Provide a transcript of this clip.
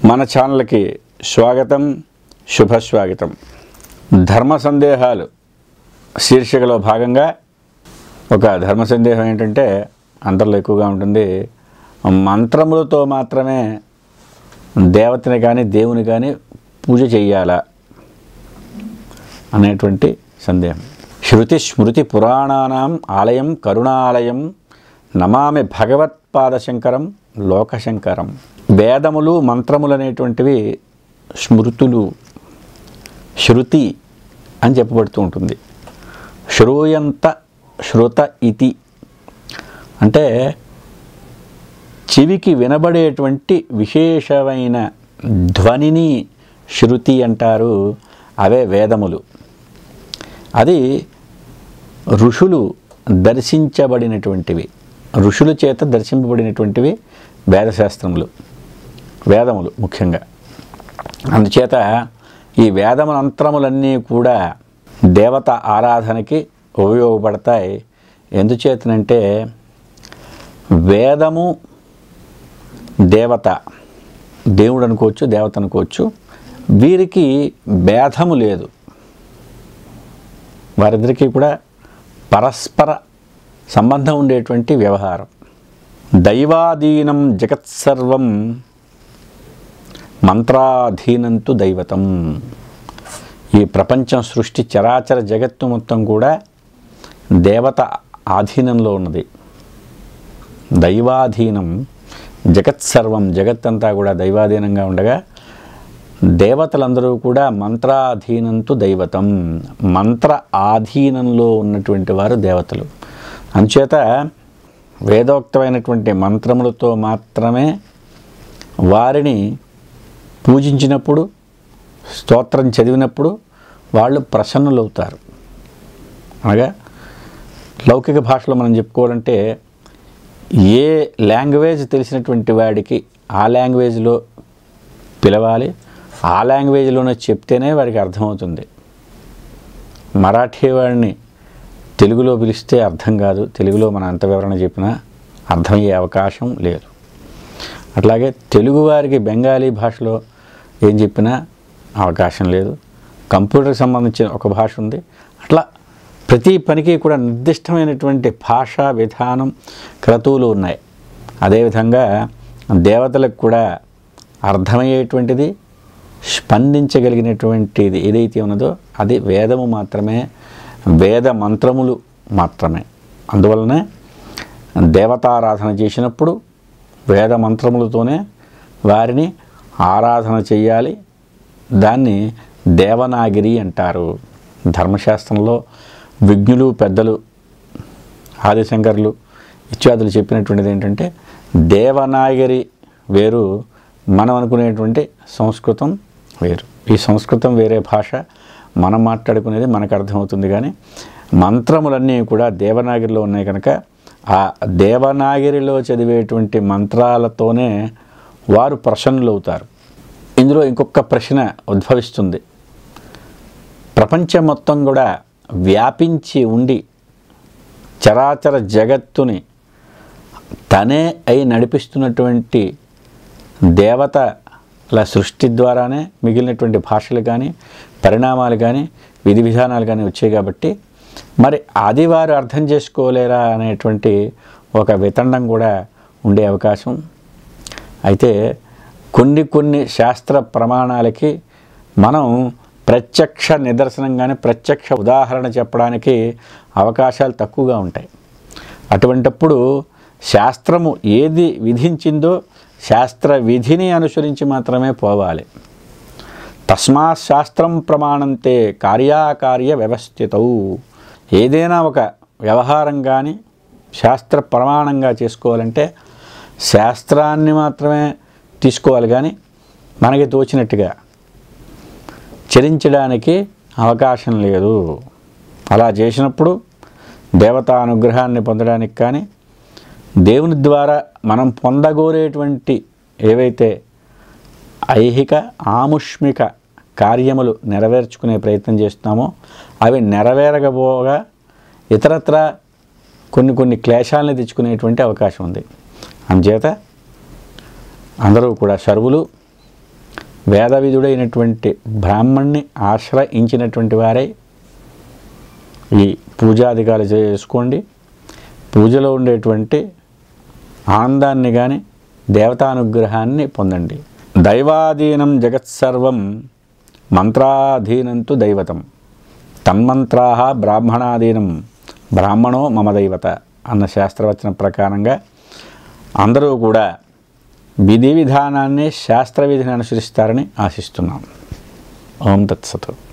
మన ఛానల్కి స్వాగతం శుభస్వాగతం ధర్మ సందేహాలు శీర్షికలో భాగంగా ఒక ధర్మ సందేహం ఏంటంటే అందరిలో ఎక్కువగా ఉంటుంది మంత్రములతో మాత్రమే దేవతని కానీ దేవుని కానీ పూజ చెయ్యాలా అనేటువంటి సందేహం శృతి స్మృతి పురాణానాం ఆలయం కరుణాలయం నమామి భగవత్పాదశంకరం లోకశంకరం వేదములు మంత్రములు అనేటువంటివి స్మృతులు శృతి అని చెప్పబడుతూ ఉంటుంది శ్రూయంత శృత ఇతి అంటే చెవికి వినబడేటువంటి విశేషమైన ధ్వనిని శృతి అంటారు అవే వేదములు అది ఋషులు దర్శించబడినటువంటివి ఋషుల చేత దర్శింపబడినటువంటివి వేదశాస్త్రములు వేదములు ముఖ్యంగా అందుచేత ఈ వేదమంత్రములన్నీ కూడా దేవత ఆరాధనకి ఉపయోగపడతాయి ఎందుచేతనంటే వేదము దేవత దేవుడు అనుకోవచ్చు దేవత అనుకోవచ్చు వీరికి భేదము లేదు వారిద్దరికీ కూడా పరస్పర సంబంధం ఉండేటువంటి వ్యవహారం దైవాధీనం జగత్సర్వం మంత్రాధీనంతు దైవతం ఈ ప్రపంచం సృష్టి చరాచర జగత్తు మొత్తం కూడా దేవత ఆధీనంలో ఉన్నది దైవాధీనం జగత్సర్వం జగత్తంతా కూడా దైవాధీనంగా ఉండగా దేవతలందరూ కూడా మంత్రాధీనంతు దైవతం మంత్ర ఆధీనంలో ఉన్నటువంటి వారు దేవతలు అంచేత వేదోక్తమైనటువంటి మంత్రములతో మాత్రమే వారిని పూజించినప్పుడు స్తోత్రం చదివినప్పుడు వాళ్ళు ప్రసన్నులవుతారు అనగా లౌకిక భాషలో మనం చెప్పుకోవాలంటే ఏ లాంగ్వేజ్ తెలిసినటువంటి వాడికి ఆ లాంగ్వేజ్లో పిలవాలి ఆ లాంగ్వేజ్లోనే చెప్తేనే వాడికి అర్థమవుతుంది మరాఠీ వాడిని తెలుగులో పిలిస్తే అర్థం కాదు తెలుగులో మనం ఎంత వివరణ చెప్పినా అర్థమయ్యే అవకాశం లేదు అట్లాగే తెలుగు వారికి బెంగాలీ భాషలో ఏం చెప్పినా అవకాశం లేదు కంప్యూటర్కి సంబంధించిన ఒక భాష ఉంది అట్లా ప్రతి పనికి కూడా నిర్దిష్టమైనటువంటి భాషా విధానం క్రతువులు ఉన్నాయి అదేవిధంగా దేవతలకు కూడా అర్థమయ్యేటువంటిది స్పందించగలిగినటువంటిది ఏదైతే ఉన్నదో అది వేదము మాత్రమే వేద మంత్రములు మాత్రమే అందువలనే దేవతారాధన చేసినప్పుడు వేద మంత్రములతోనే వారిని ఆరాధన చేయాలి దాన్ని దేవనాగిరి అంటారు ధర్మశాస్త్రంలో విజ్ఞులు పెద్దలు ఆదిశంకర్లు ఇత్యాదులు చెప్పినటువంటిది ఏంటంటే దేవనాగరి వేరు మనం అనుకునేటువంటి సంస్కృతం వేరు ఈ సంస్కృతం వేరే భాష మనం మాట్లాడుకునేది మనకు అర్థమవుతుంది కానీ మంత్రములన్నీ కూడా దేవనాగిరిలో ఉన్నాయి కనుక ఆ దేవనాగిరిలో చదివేటువంటి మంత్రాలతోనే వారు ప్రసన్నులవుతారు ఇందులో ఇంకొక ప్రశ్న ఉద్భవిస్తుంది ప్రపంచం మొత్తం కూడా వ్యాపించి ఉండి చరాచర జగత్తుని తనే అయి నడిపిస్తున్నటువంటి దేవతల సృష్టి ద్వారానే మిగిలినటువంటి భాషలు కానీ పరిణామాలు కానీ విధి విధానాలు కానీ వచ్చాయి కాబట్టి మరి అది వారు అర్థం చేసుకోలేరా అనేటువంటి ఒక వితండం కూడా ఉండే అవకాశం అయితే కొన్ని కొన్ని శాస్త్ర ప్రమాణాలకి మనం ప్రత్యక్ష నిదర్శనంగానే ప్రత్యక్ష ఉదాహరణ చెప్పడానికి అవకాశాలు తక్కువగా ఉంటాయి అటువంటప్పుడు శాస్త్రము ఏది విధించిందో శాస్త్ర విధిని అనుసరించి మాత్రమే పోవాలి తస్మాత్ శాస్త్రం ప్రమాణంతే కార్యాకార్య వ్యవస్థితవు ఏదైనా ఒక వ్యవహారం కానీ శాస్త్ర ప్రమాణంగా చేసుకోవాలంటే శాస్త్రాన్ని మాత్రమే తీసుకోవాలి కానీ మనకి తోచినట్టుగా చరించడానికి అవకాశం లేదు అలా చేసినప్పుడు దేవతా అనుగ్రహాన్ని పొందడానికి కానీ దేవుని ద్వారా మనం పొందగోరేటువంటి ఏవైతే ఐహిక ఆముష్మిక కార్యములు నెరవేర్చుకునే ప్రయత్నం చేస్తున్నామో అవి నెరవేరకపోగా ఇతరత్ర కొన్ని కొన్ని క్లేశాలని తెచ్చుకునేటువంటి అవకాశం ఉంది అందుచేత అందరూ కూడా సర్వులు వేదవిధుడైనటువంటి బ్రాహ్మణ్ణి ఆశ్రయించినటువంటి వారే ఈ పూజాధికాలు చేసుకోండి పూజలో ఉండేటువంటి ఆనందాన్ని కానీ దేవతానుగ్రహాన్ని పొందండి దైవాధీనం జగత్సర్వం మంత్రాధీనంతు దైవతం తన్మంత్రా బ్రాహ్మణాధీనం బ్రాహ్మణో మమ దైవత అన్న శాస్త్రవచన ప్రకారంగా అందరూ కూడా విధి విధానాన్ని శాస్త్ర విధిని అనుసరిస్తారని ఆశిస్తున్నాం ఓం తత్సతు